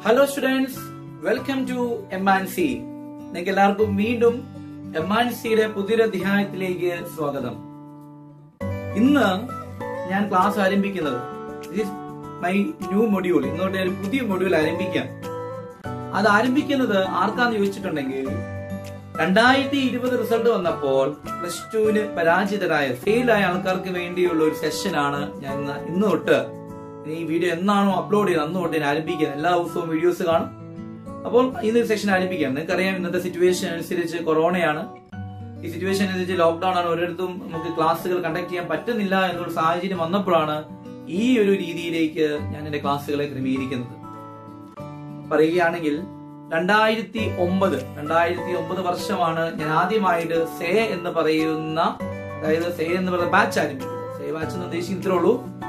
Hello students welcome to M and C നിങ്ങൾക്ക് എല്ലാവർക്കും വീണ്ടും എം ആൻ സിയുടെ പുതിയൊരു അധ്യായത്തിലേക്ക് സ്വാഗതം ഇന്ന് ഞാൻ ക്ലാസ് ആരംഭിക്കുന്നത് മൈ ന്യൂ മൊഡ്യൂൾ ഇന്നോട്ട് ഒരു പുതിയ മൊഡ്യൂൾ ആരംഭിക്കാം അത് ആരംഭിക്കുന്നത് ആർക്കാന്ന് ചോദിച്ചിട്ടുണ്ടെങ്കിൽ രണ്ടായിരത്തി ഇരുപത് റിസൾട്ട് വന്നപ്പോൾ പ്ലസ് ടുവിന് പരാജിതരായ ഫെയിലായ ആൾക്കാർക്ക് വേണ്ടിയുള്ള ഒരു സെഷനാണ് ഞാൻ ഇന്ന് ഇന്ന് തൊട്ട് ഇനി ഈ വീഡിയോ എന്നാണോ അപ്ലോഡ് ചെയ്യുന്നത് അന്ന് തൊട്ട് ഞാൻ ആരംഭിക്കുന്നത് എല്ലാ ദിവസവും വീഡിയോസ് കാണും അപ്പോൾ ഇന്ന് സെഷൻ ആരംഭിക്കാം നിങ്ങൾക്കറിയാം ഇന്നത്തെ സിറ്റുവേഷൻ അനുസരിച്ച് കൊറോണയാണ് ഈ സിറ്റുവേഷൻ അനുസരിച്ച് ലോക്ക്ഡൌൺ ആണ് ഒരിടത്തും നമുക്ക് ക്ലാസ്സുകൾ കണ്ടക്ട് ചെയ്യാൻ പറ്റുന്നില്ല എന്നുള്ള സാഹചര്യം വന്നപ്പോഴാണ് ഈ ഒരു രീതിയിലേക്ക് ഞാൻ എന്റെ ക്ലാസ്സുകളെ ക്രമീകരിക്കുന്നത് പറയുകയാണെങ്കിൽ രണ്ടായിരത്തി ഒമ്പത് രണ്ടായിരത്തി ഒമ്പത് വർഷമാണ് ഞാൻ ആദ്യമായിട്ട് സേ എന്ന് പറയുന്ന അതായത് സേ എന്ന് പറയുന്ന ബാച്ച് ആരംഭിക്കുന്നത് സേ ബാച്ച് എന്ന് ഉദ്ദേശിക്കുന്ന ഇത്രേ ഉള്ളൂ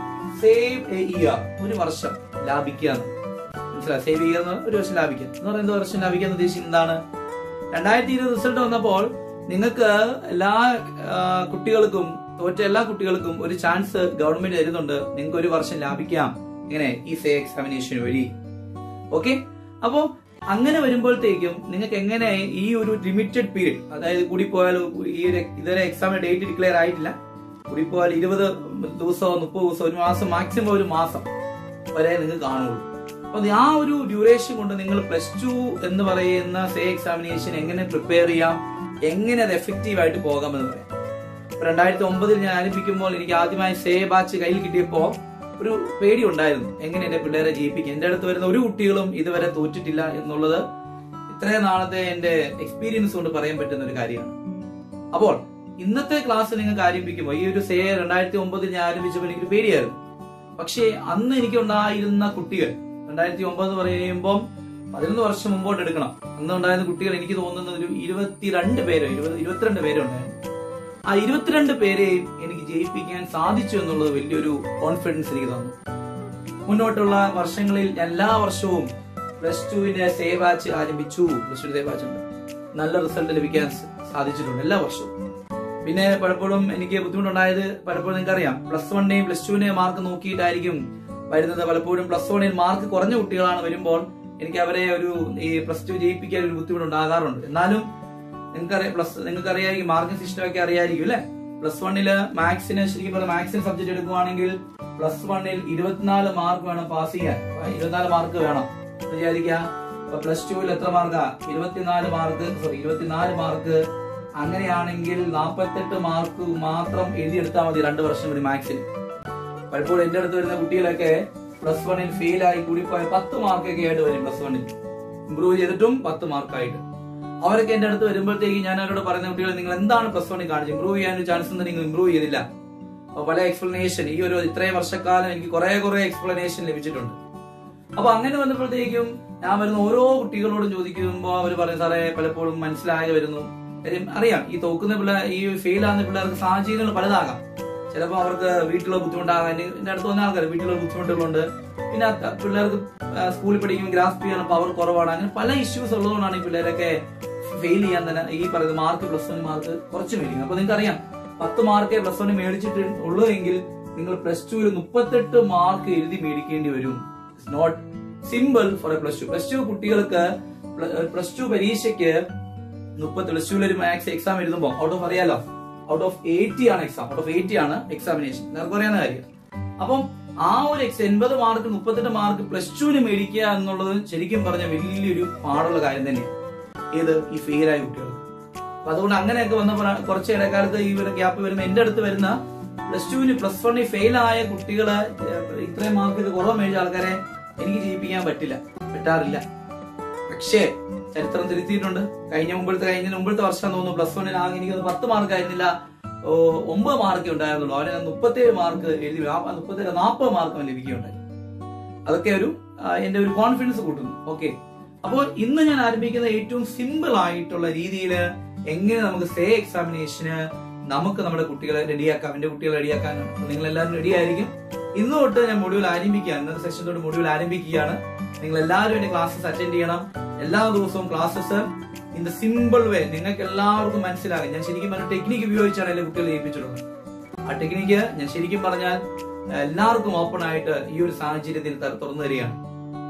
സേവ് എ ഇയർ ഒരു വർഷം ലാഭിക്കുക എന്ന്. മനസ്സിലായി സേവ് ചെയ്യുക എന്ന് ഒരു വർഷം ലാഭിക്കുക എന്ന് പറയുന്നത് വർഷം ലാഭിക്കുക എന്ന് ഉദ്ദേശിക്കുന്നത് എന്താണ് രണ്ടായിരത്തി ഇരുപത് റിസൾട്ട് വന്നപ്പോൾ നിങ്ങൾക്ക് എല്ലാ ആ, കുട്ടികൾക്കും തോറ്റ എല്ലാ കുട്ടികൾക്കും ഒരു ചാൻസ് ഗവൺമെന്റ് തരുന്നുണ്ട് നിങ്ങൾക്ക് ഒരു വർഷം ലാഭിക്കാം ഇങ്ങനെ ഈ സേ എക്സാമിനേഷൻ വഴി ഓക്കെ അപ്പോ അങ്ങനെ വരുമ്പോഴത്തേക്കും നിങ്ങൾക്ക് എങ്ങനെ ഈ ഒരു ലിമിറ്റഡ് പീരീഡ് അതായത് കൂടി പോയാൽ ഈ ഒരു ഇതുവരെ എക്സാമിന് ഡേറ്റ് ഡിക്ലെയർ ആയിട്ടില്ല കൂടി പോയാൽ ഇരുപത് ദിവസമോ മുപ്പത് ദിവസമോ ഒരു മാസം മാക്സിമം ഒരു മാസം വരെ നിങ്ങൾക്ക് കാണുള്ളൂ അപ്പൊ ആ ഒരു ഡ്യൂറേഷൻ കൊണ്ട് നിങ്ങൾ പ്ലസ് ടു എന്ന് പറയുന്ന സേ എക്സാമിനേഷൻ എങ്ങനെ പ്രിപ്പയർ ചെയ്യാം എങ്ങനെ അത് എഫക്റ്റീവ് ആയിട്ട് പോകാമെന്ന് പറയാം ഇപ്പൊ രണ്ടായിരത്തി ഒമ്പതിൽ ഞാൻ ആരംഭിക്കുമ്പോൾ എനിക്ക് ആദ്യമായി സേ ബാച്ച് കയ്യിൽ കിട്ടിയപ്പോ ഒരു പേടി ഉണ്ടായിരുന്നു എങ്ങനെ എന്റെ പിള്ളേരെ ജയിപ്പിക്കും എന്റെ അടുത്ത് വരുന്ന ഒരു കുട്ടികളും ഇതുവരെ തോറ്റിട്ടില്ല എന്നുള്ളത് ഇത്രയും നാളത്തെ എന്റെ എക്സ്പീരിയൻസ് കൊണ്ട് പറയാൻ പറ്റുന്ന ഒരു കാര്യമാണ് അപ്പോൾ ഇന്നത്തെ ക്ലാസ് നിങ്ങൾക്ക് ആരംഭിക്കുമ്പോൾ ഈ ഒരു സേ രണ്ടായിരത്തി ഒമ്പതിൽ ഞാൻ ആരംഭിച്ചപ്പോൾ എനിക്ക് പേടിയായിരുന്നു പക്ഷേ അന്ന് എനിക്ക് ഉണ്ടായിരുന്ന കുട്ടികൾ രണ്ടായിരത്തി ഒമ്പത് എന്ന് പറയുമ്പോൾ പതിനൊന്ന് വർഷം മുമ്പോട്ട് എടുക്കണം അന്ന് ഉണ്ടായിരുന്ന കുട്ടികൾ എനിക്ക് തോന്നുന്നത് ഒരു ഇരുപത്തിരണ്ട് പേരോ ഇരുപത് ഇരുപത്തിരണ്ട് പേരോ ഉണ്ടായിരുന്നു ആ ഇരുപത്തിരണ്ട് പേരെയും എനിക്ക് ജയിപ്പിക്കാൻ സാധിച്ചു എന്നുള്ളത് വലിയൊരു കോൺഫിഡൻസ് എനിക്ക് തന്നു മുന്നോട്ടുള്ള വർഷങ്ങളിൽ എല്ലാ വർഷവും പ്ലസ് ടുവിന്റെ സേ ബാച്ച് ആരംഭിച്ചു പ്ലസ് ടു സേ ബാച്ച് ഉണ്ട് നല്ല റിസൾട്ട് ലഭിക്കാൻ സ- സാധിച്ചിട്ടുണ്ട് എല്ലാ വർഷവും പിന്നെ പലപ്പോഴും എനിക്ക് ബുദ്ധിമുട്ടുണ്ടായത് പലപ്പോഴും നിങ്ങൾക്കറിയാം പ്ലസ് വണ്ണിനെയും പ്ലസ് ടുവിനെയും മാർക്ക് നോക്കിയിട്ടായിരിക്കും വരുന്നത് പലപ്പോഴും പ്ലസ് വണ്ണിൽ മാർക്ക് കുറഞ്ഞ കുട്ടികളാണ് വരുമ്പോൾ എനിക്ക് അവരെ ഒരു ഈ പ്ലസ് ടു ജയിപ്പിക്കാൻ ഒരു ബുദ്ധിമുട്ടുണ്ടാകാറുണ്ട് എന്നാലും നിങ്ങൾക്കറിയാം പ്ലസ് നിങ്ങൾക്ക് അറിയാമായിരിക്കും മാർക്കിംഗ് സിസ്റ്റം ഒക്കെ അറിയാമായിരിക്കും അല്ലെ പ്ലസ് വണ്ണില് മാത്സിന് ശരിക്കും പറഞ്ഞാൽ മാത്സിന് സബ്ജക്ട് എടുക്കുവാണെങ്കിൽ പ്ലസ് വണ്ണിൽ ഇരുപത്തിനാല് മാർക്ക് വേണം പാസ് ചെയ്യാൻ അപ്പൊ ഇരുപത്തിനാല് മാർക്ക് വേണം എന്ന് വിചാരിക്കുക ഇപ്പൊ പ്ലസ് ടുവിൽ എത്ര മാർക്കാ ഇരുപത്തിനാല് മാർക്ക് സോറി ഇരുപത്തിനാല് മാർക്ക് അങ്ങനെയാണെങ്കിൽ നാൽപ്പത്തെട്ട് മാർക്ക് മാത്രം എഴുതിയെടുത്താൽ മതി രണ്ട് വർഷം ഒരു മാത്സിന് പലപ്പോഴും എന്റെ അടുത്ത് വരുന്ന കുട്ടികളൊക്കെ പ്ലസ് വണ്ണിൽ ഫെയിൽ ആയി കൂടിപ്പോയ പത്ത് മാർക്കൊക്കെ ആയിട്ട് വരും പ്ലസ് വണ്ണിൽ ഇമ്പ്രൂവ് ചെയ്തിട്ടും പത്ത് മാർക്കായിട്ട് അവരൊക്കെ എന്റെ അടുത്ത് വരുമ്പോഴത്തേക്ക് ഞാൻ അവരോട് പറയുന്ന കുട്ടികൾ നിങ്ങൾ എന്താണ് പ്ലസ് വണ്ണിൽ കാണിച്ചത് ഇമ്പ്രൂവ് ചെയ്യാൻ ഒരു ചാൻസ് നിങ്ങൾ ഇമ്പ്രൂവ് ചെയ്തില്ല അപ്പൊ പല എക്സ്പ്ലനേഷൻ ഈ ഒരു ഇത്രയും വർഷക്കാലം എനിക്ക് കുറെ കുറെ എക്സ്പ്ലനേഷൻ ലഭിച്ചിട്ടുണ്ട് അപ്പൊ അങ്ങനെ വന്നപ്പോഴത്തേക്കും ഞാൻ വരുന്ന ഓരോ കുട്ടികളോടും ചോദിക്കുമ്പോൾ അവർ പറയും സാറേ പലപ്പോഴും മനസ്സിലായി വരുന്നു കാര്യം അറിയാം ഈ തോക്കുന്ന പിള്ളേർ ഈ ഫെയിൽ ആകുന്ന പിള്ളേർക്ക് സാഹചര്യങ്ങൾ പലതാകാം ചിലപ്പോൾ അവർക്ക് വീട്ടിലുള്ള ബുദ്ധിമുട്ടാകാൻ എന്റെ എന്റെ അടുത്ത് വന്ന ആൾക്കാർ വീട്ടിലുള്ള ബുദ്ധിമുട്ടുകളുണ്ട് പിന്നെ അത് പിള്ളേർക്ക് ആ, സ്കൂളിൽ പഠിക്കുമ്പോൾ ഗ്രാസ്പ് ചെയ്യാൻ പവർ കുറവാണ് അങ്ങനെ പല ഇഷ്യൂസ് ഉള്ളതുകൊണ്ടാണ് ഈ പിള്ളേരൊക്കെ ഫെയിൽ ചെയ്യാൻ തന്നെ ഈ പറയുന്ന മാർക്ക് പ്ലസ് വൺ മാർക്ക് കുറച്ച് മേടിക്കുന്നത് അപ്പൊ നിങ്ങൾക്ക് അറിയാം പത്ത് മാർക്കേ പ്ലസ് വൺ മേടിച്ചിട്ട് ഉള്ളൂ എങ്കിൽ നിങ്ങൾ പ്ലസ് ടുവിൽ മുപ്പത്തെട്ട് മാർക്ക് എഴുതി മേടിക്കേണ്ടി വരും it's not simple for a plus two plus two കുട്ടികൾക്ക് പ്ലസ് ടു പരീക്ഷയ്ക്ക് മുപ്പത്തി പ്ലസ് ടുവിൽ ഒരു മാത്സ് എക്സാം എഴുതുമ്പോൾ ഔട്ട് ഓഫ് അറിയാലോ ഔട്ട് ഓഫ് എയ്റ്റി ആണ് എക്സാം ഔട്ട് ഓഫ് എയ്റ്റി ആണ് എക്സാമിനേഷൻ എല്ലാവർക്കും അറിയാവുന്ന കാര്യം അപ്പം ആ ഒരു എക്സ് എൺപത് മാർക്ക് മുപ്പത്തെട്ട് മാർക്ക് പ്ലസ് ടുവിന് മേടിക്കുക എന്നുള്ളത് ശരിക്കും പറഞ്ഞ വലിയൊരു പാടുള്ള കാര്യം തന്നെയാണ് ഏത് ഈ ഫെയിലായ കുട്ടികൾക്ക് അപ്പൊ അതുകൊണ്ട് അങ്ങനെയൊക്കെ വന്ന പ്ര- കുറച്ച് ഇടക്കാലത്ത് ഈ ഒരു ഗ്യാപ്പ് വരുമ്പോൾ എന്റെ അടുത്ത് വരുന്ന പ്ലസ് ടുവിന് പ്ലസ് വണ്ണിൽ ഫെയിൽ ആയ കുട്ടികളെ ഏഹ്, ഇത്രയും മാർക്ക് ഇത് കുറവ് മേടിച്ച ആൾക്കാരെ എനിക്ക് ജയിപ്പിക്കാൻ പറ്റില്ല പറ്റാറില്ല പക്ഷേ ചരിത്രം തിരുത്തിയിട്ടുണ്ട് കഴിഞ്ഞ മുമ്പത്തെ കഴിഞ്ഞ മുമ്പത്തെ വർഷം തോന്നുന്നു പ്ലസ് വണ്ണിൽ ആകെ എനിക്ക് തോന്നുന്നു പത്ത് മാർക്ക് ആയിരുന്നില്ല ഓ, ഒമ്പത് മാർക്കേ ഉണ്ടായിരുന്നുള്ളൂ അവന് മുപ്പത്തേഴ് മാർക്ക് എഴുതി ആ മുപ്പത്തേഴ് നാൽപ്പത് മാർക്ക് അവൻ ലഭിക്കുകയുണ്ടായി അതൊക്കെ ഒരു ആ, എന്റെ ഒരു കോൺഫിഡൻസ് കൂട്ടുന്നു ഓക്കെ അപ്പോൾ ഇന്ന് ഞാൻ ആരംഭിക്കുന്ന ഏറ്റവും സിമ്പിൾ ആയിട്ടുള്ള രീതിയിൽ എങ്ങനെ നമുക്ക് സേ എക്സാമിനേഷന് നമുക്ക് നമ്മുടെ കുട്ടികളെ റെഡിയാക്കാം എന്റെ കുട്ടികളെ റെഡിയാക്കാനാണ് അപ്പൊ നിങ്ങൾ എല്ലാവരും റെഡി ആയിരിക്കും ഇന്ന് തൊട്ട് ഞാൻ മൊഡ്യൂൾ ആരംഭിക്കുകയാണ് ഇന്നത്തെ സെഷൻ തൊട്ട് മൊഡ്യൂൾ ആരംഭിക്കുകയാണ് നിങ്ങൾ എല്ലാവരും എന്റെ ക്ലാസ്സസ് അറ്റൻഡ് ചെയ്യണം എല്ലാ ദിവസവും classes in the simple way നിങ്ങൾക്ക് എല്ലാവർക്കും മനസ്സിലാകും ഞാൻ ശരിക്കും പറഞ്ഞ ടെക്നിക്ക് ഉപയോഗിച്ചാണ് എന്റെ കുട്ടികളെ ജയിപ്പിച്ചിട്ടുള്ളത് ആ ടെക്നിക്ക് ഞാൻ ശരിക്കും പറഞ്ഞാൽ എല്ലാവർക്കും ഓപ്പൺ ആയിട്ട് ഈ ഒരു സാഹചര്യത്തിൽ ത- തുറന്നു തരികയാണ്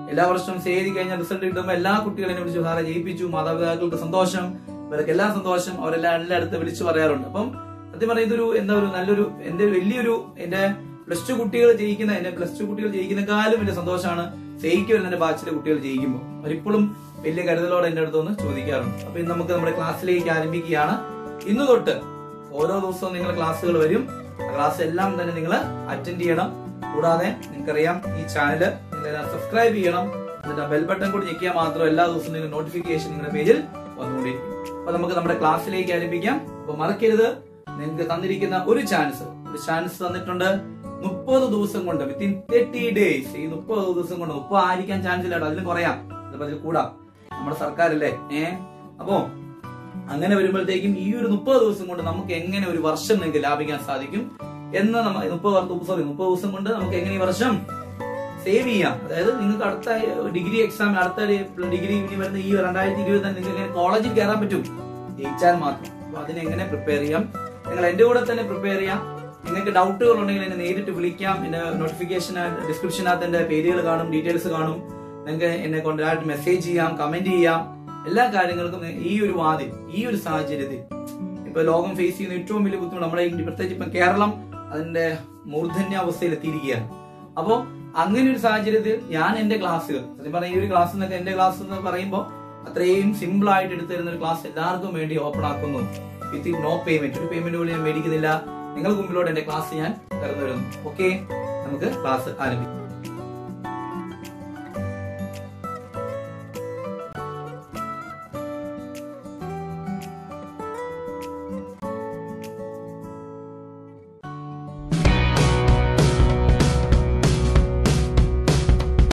എല്ലാ വർഷവും സേ എഴുതി കഴിഞ്ഞാൽ റിസൾട്ട് കിട്ടുമ്പോൾ എല്ലാ കുട്ടികളെയും വിളിച്ചു സാറെ ജയിപ്പിച്ചു മാതാപിതാക്കൾക്ക് സന്തോഷം ഇവർക്ക് എല്ലാം സന്തോഷം അവരെല്ലാം എല്ലായിടത്ത് വിളിച്ചു പറയാറുണ്ട് അപ്പം സത്യം പറഞ്ഞാൽ ഇതൊരു എന്താ ഒരു നല്ലൊരു എന്റെ ഒരു വലിയൊരു എന്റെ പ്ലസ് ടു കുട്ടികൾ ജയിക്കുന്ന എന്റെ പ്ലസ് ടു കുട്ടികൾ ജയിക്കുന്നേക്കാളും വലിയ സന്തോഷമാണ് സേയിക്കും എന്റെ ബാച്ചിലെ കുട്ടികൾ ജയിക്കുമ്പോൾ അവരിപ്പോഴും വലിയ കരുതലോടെ എന്റെ അടുത്ത് ഒന്ന് ചോദിക്കാറുണ്ട് അപ്പൊ ഇന്ന് നമുക്ക് നമ്മുടെ ക്ലാസ്സിലേക്ക് ആരംഭിക്കുകയാണ് ഇന്ന് തൊട്ട് ഓരോ ദിവസവും നിങ്ങൾ ക്ലാസ്സുകൾ വരും ആ ക്ലാസ് എല്ലാം തന്നെ നിങ്ങൾ അറ്റൻഡ് ചെയ്യണം കൂടാതെ നിങ്ങൾക്കറിയാം ഈ ചാനൽ നിങ്ങൾ സബ്സ്ക്രൈബ് ചെയ്യണം എന്നിട്ട് ആ ബെൽ ബട്ടൺ കൂടി ഞെക്കിയാൽ മാത്രം എല്ലാ ദിവസവും നിങ്ങൾ നോട്ടിഫിക്കേഷൻ നിങ്ങളുടെ പേജിൽ വന്നുകൊണ്ടിരിക്കും അപ്പൊ നമുക്ക് നമ്മുടെ ക്ലാസ്സിലേക്ക് ആരംഭിക്കാം അപ്പൊ മറക്കരുത് നിങ്ങൾക്ക് തന്നിരിക്കുന്ന ഒരു ചാൻസ് ഒരു ചാൻസ് തന്നിട്ടുണ്ട് മുപ്പത് ദിവസം കൊണ്ട് വിത്തിൻ തേർട്ടി ഡേയ്സ് ഈ മുപ്പത് ദിവസം കൊണ്ട് മുപ്പത് ആയിരിക്കാൻ ചാൻസ് ഇല്ല കേട്ടോ അതിലും കുറയാം ചിലപ്പോൾ അതിൽ കൂടാം നമ്മുടെ സർക്കാരല്ലേ ഏ അപ്പോ അങ്ങനെ വരുമ്പോഴത്തേക്കും ഈ ഒരു മുപ്പത് ദിവസം കൊണ്ട് നമുക്ക് എങ്ങനെ ഒരു വർഷം നിങ്ങൾക്ക് ലാഭിക്കാൻ സാധിക്കും എന്ന് നമ്മ മുപ്പത് സോറി മുപ്പത് ദിവസം കൊണ്ട് നമുക്ക് എങ്ങനെ ഈ വർഷം സേവ് ചെയ്യാം അതായത് നിങ്ങൾക്ക് അടുത്ത ഡിഗ്രി എക്സാം അടുത്ത ഡിഗ്രി ഇനി വരുന്ന ഈ രണ്ടായിരത്തി ഇരുപത്തി നിങ്ങൾക്ക് എങ്ങനെ കോളേജിൽ കയറാൻ പറ്റും ജയിച്ചാൽ മാത്രം അപ്പൊ അതിനെ എങ്ങനെ പ്രിപ്പയർ ചെയ്യാം നിങ്ങൾ എന്റെ കൂടെ തന്നെ പ്രിപ്പയർ ചെയ്യാം നിങ്ങൾക്ക് ഡൗട്ടുകൾ ഉണ്ടെങ്കിൽ എന്നെ നേരിട്ട് വിളിക്കാം എന്റെ നോട്ടിഫിക്കേഷൻ ഡിസ്ക്രിപ്ഷനകത്ത് എന്റെ പേരുകൾ കാണും ഡീറ്റെയിൽസ് കാണും നിങ്ങൾക്ക് എന്നെ കോൺടാക്ട് മെസ്സേജ് ചെയ്യാം കമന്റ് ചെയ്യാം എല്ലാ കാര്യങ്ങൾക്കും ഈ ഒരു വാതിൽ ഈ ഒരു സാഹചര്യത്തിൽ ഇപ്പൊ ലോകം ഫേസ് ചെയ്യുന്ന ഏറ്റവും വലിയ ബുദ്ധിമുട്ട് നമ്മുടെ ഈ പ്രത്യേകിച്ച് ഇപ്പൊ കേരളം അതിന്റെ മൂർധന്യ അവസ്ഥയിൽ എത്തിയിരിക്കുകയാണ് അപ്പോ അങ്ങനെ ഒരു സാഹചര്യത്തിൽ ഞാൻ എന്റെ ക്ലാസ്സുകൾ സത്യം പറഞ്ഞ ഈ ഒരു ക്ലാസ് എന്നൊക്കെ എന്റെ ക്ലാസ് എന്ന് പറയുമ്പോൾ അത്രയും സിമ്പിൾ ആയിട്ട് എടുത്തു തരുന്ന ഒരു ക്ലാസ് എല്ലാവർക്കും വേണ്ടി ഓപ്പൺ ആക്കുന്നു വിത്ത് നോ പേയ്മെന്റ് ഒരു പേയ്മെന്റ് പോലും ഞാൻ മേടിക്കുന്നില്ല നിങ്ങൾക്ക് മുമ്പിലോട്ട് എന്റെ ക്ലാസ് ഞാൻ കടന്നു വരുന്നു ഓക്കെ നമുക്ക് ക്ലാസ് ആരംഭിക്കാം